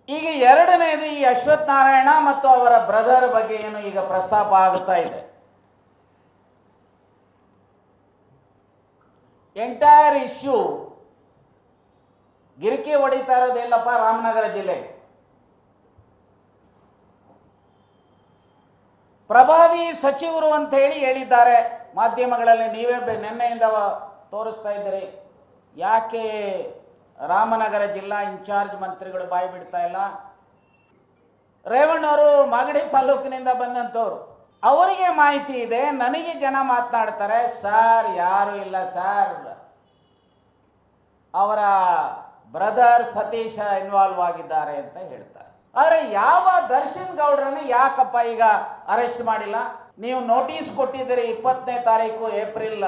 ಈಗ ಎರಡನೇದು ಈ ಅಶ್ವಥ್ ನಾರಾಯಣ ಮತ್ತು ಅವರ ಬ್ರದರ್ ಬಗ್ಗೆ ಏನು ಈಗ ಪ್ರಸ್ತಾಪ ಆಗುತ್ತಾ ಇದೆ ಎಂಟೈರ್ ಇಶ್ಯೂ ಗಿರಿಕಿ ಹೊಡಿತಾ ಇರೋದಿಲ್ಲಪ್ಪ ರಾಮನಗರ ಜಿಲ್ಲೆಗೆ ಪ್ರಭಾವಿ ಸಚಿವರು ಅಂತ ಹೇಳಿ ಹೇಳಿದ್ದಾರೆ ಮಾಧ್ಯಮಗಳಲ್ಲಿ ನೀವೇ ಬೆ- ನಿನ್ನೆಯಿಂದ ತೋರಿಸ್ತಾ ಇದ್ದೀರಿ ಯಾಕೆ ರಾಮನಗರ ಜಿಲ್ಲಾ ಇನ್ಚಾರ್ಜ್ ಮಂತ್ರಿಗಳು ಬಾಯಿ ಬಿಡ್ತಾ ಇಲ್ಲ ರೇವಣ್ಣವರು ಮಾಗಡಿ ತಾಲೂಕಿನಿಂದ ಬಂದಂಥವ್ರು ಅವರಿಗೆ ಮಾಹಿತಿ ಇದೆ ನನಗೆ ಜನ ಮಾತನಾಡ್ತಾರೆ ಸರ್ ಯಾರು ಇಲ್ಲ ಸರ್ ಅವರ ಬ್ರದರ್ ಸತೀಶ ಇನ್ವಾಲ್ವ್ ಆಗಿದ್ದಾರೆ ಅಂತ ಹೇಳ್ತಾರೆ ಆದರೆ ಯಾವ ದರ್ಶನ್ ಗೌಡ್ರನ್ನ ಯಾಕಪ್ಪ ಈಗ ಅರೆಸ್ಟ್ ಮಾಡಿಲ್ಲ ನೀವು ನೋಟಿಸ್ ಕೊಟ್ಟಿದ್ದೀರಿ ಇಪ್ಪತ್ತನೇ ತಾರೀಕು ಏಪ್ರಿಲ್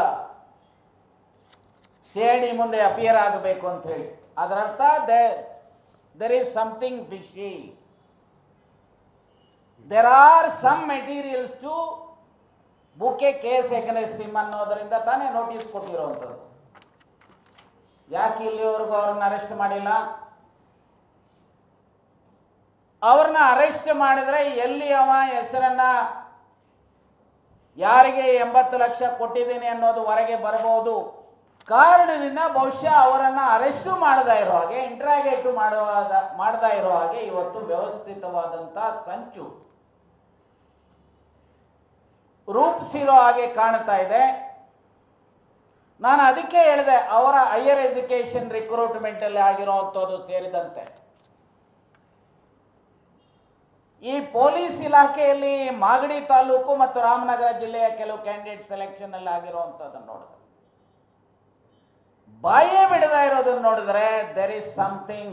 ಸಿ ಐ ಡಿ ಮುಂದೆ ಅಪಿಯರ್ ಆಗಬೇಕು ಅಂತ ಹೇಳಿ ಅದರರ್ಥ the there is something fishy there are some materials to book a case against him ಅನ್ನೋದರಿಂದ ತಾನೇ ನೋಟಿಸ್ ಕೊಟ್ಟಿರುವಂಥದ್ದು ಯಾಕೆ ಇಲ್ಲಿವರೆಗೂ ಅವ್ರನ್ನ ಅರೆಸ್ಟ್ ಮಾಡಿಲ್ಲ ಅವ್ರನ್ನ ಅರೆಸ್ಟ್ ಮಾಡಿದ್ರೆ ಎಲ್ಲಿ ಅವ ಹೆಸರನ್ನ ಯಾರಿಗೆ ಎಂಬತ್ತು ಲಕ್ಷ ಕೊಟ್ಟಿದ್ದೀನಿ ಅನ್ನೋದು ಹೊರಗೆ ಬರಬಹುದು ಕಾರಣದಿಂದ ಬಹುಶಃ ಅವರನ್ನು ಅರೆಸ್ಟು ಮಾಡದ ಇರೋ ಹಾಗೆ ಇಂಟ್ರಾಗೇಟ್ ಮಾಡುವಾದ ಮಾಡದ ಇರೋ ಹಾಗೆ ಇವತ್ತು ವ್ಯವಸ್ಥಿತವಾದಂಥ ಸಂಚು ರೂಪಿಸಿರೋ ಹಾಗೆ ಕಾಣ್ತಾ ಇದೆ ನಾನು ಅದಕ್ಕೆ ಹೇಳಿದೆ ಅವರ ಹೈಯರ್ ಎಜುಕೇಷನ್ ರಿಕ್ರೂಟ್ಮೆಂಟಲ್ಲಿ ಆಗಿರುವಂಥದ್ದು ಸೇರಿದಂತೆ ಈ ಪೊಲೀಸ್ ಇಲಾಖೆಯಲ್ಲಿ ಮಾಗಡಿ ತಾಲೂಕು ಮತ್ತು ರಾಮನಗರ ಜಿಲ್ಲೆಯ ಕೆಲವು ಕ್ಯಾಂಡಿಡೇಟ್ ಸೆಲೆಕ್ಷನ್ ಅಲ್ಲಿ ಆಗಿರುವಂಥದ್ದನ್ನು ನೋಡಿದ್ರೆ ಬಾಯೇ ಬಿಡದ ಇರೋದನ್ನ ನೋಡಿದ್ರೆ ದೆರ್ ಇಸ್ ಸಮಥಿಂಗ್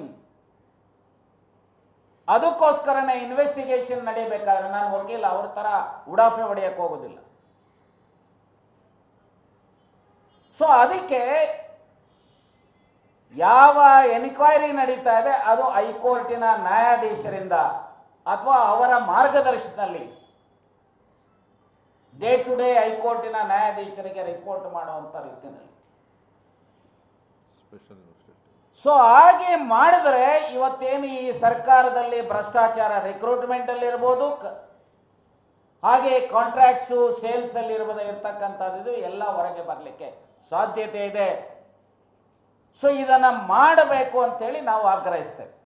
ಅದಕ್ಕೋಸ್ಕರನೇ ಇನ್ವೆಸ್ಟಿಗೇಷನ್ ನಡೀಬೇಕಾದ್ರೆ ನಾನು ವಕೀಲ ಅವ್ರ ತರ ಉಡಾಫೆ ಹೊಡೆಯಕ್ಕೆ ಹೋಗೋದಿಲ್ಲ ಸೊ ಅದಕ್ಕೆ ಯಾವ ಎನ್ಕ್ವೈರಿ ನಡೀತಾ ಇದೆ ಅದು ಹೈಕೋರ್ಟಿನ ನ್ಯಾಯಾಧೀಶರಿಂದ ಅಥವಾ ಅವರ ಮಾರ್ಗದರ್ಶನದಲ್ಲಿ ಡೇ ಟು ಡೇ ಹೈಕೋರ್ಟಿನ ನ್ಯಾಯಾಧೀಶರಿಗೆ ರಿಪೋರ್ಟ್ ಮಾಡುವಂಥ ರೀತಿಯಲ್ಲಿ ಸ್ಪೆಷಲ್ ಯೂನಿವರ್ಸಿಟಿ ಸೊ ಹಾಗೆ ಮಾಡಿದ್ರೆ ಇವತ್ತೇನು ಈ ಸರ್ಕಾರದಲ್ಲಿ ಭ್ರಷ್ಟಾಚಾರ ರಿಕ್ರೂಟ್ಮೆಂಟ್ ಅಲ್ಲಿ ಇರ್ಬೋದು ಕ- ಹಾಗೆ ಕಾಂಟ್ರಾಕ್ಟ್ಸು ಸೇಲ್ಸ್ ಅಲ್ಲಿ ಇರ್ಬೋದು ಇರ್ತಕ್ಕಂಥದ್ದು ಎಲ್ಲ ಹೊರಗೆ ಬರಲಿಕ್ಕೆ ಸಾಧ್ಯತೆ ಇದೆ ಸೊ ಇದನ್ನ ಮಾಡಬೇಕು ಅಂತೇಳಿ ನಾವು ಆಗ್ರಹಿಸ್ತೇವೆ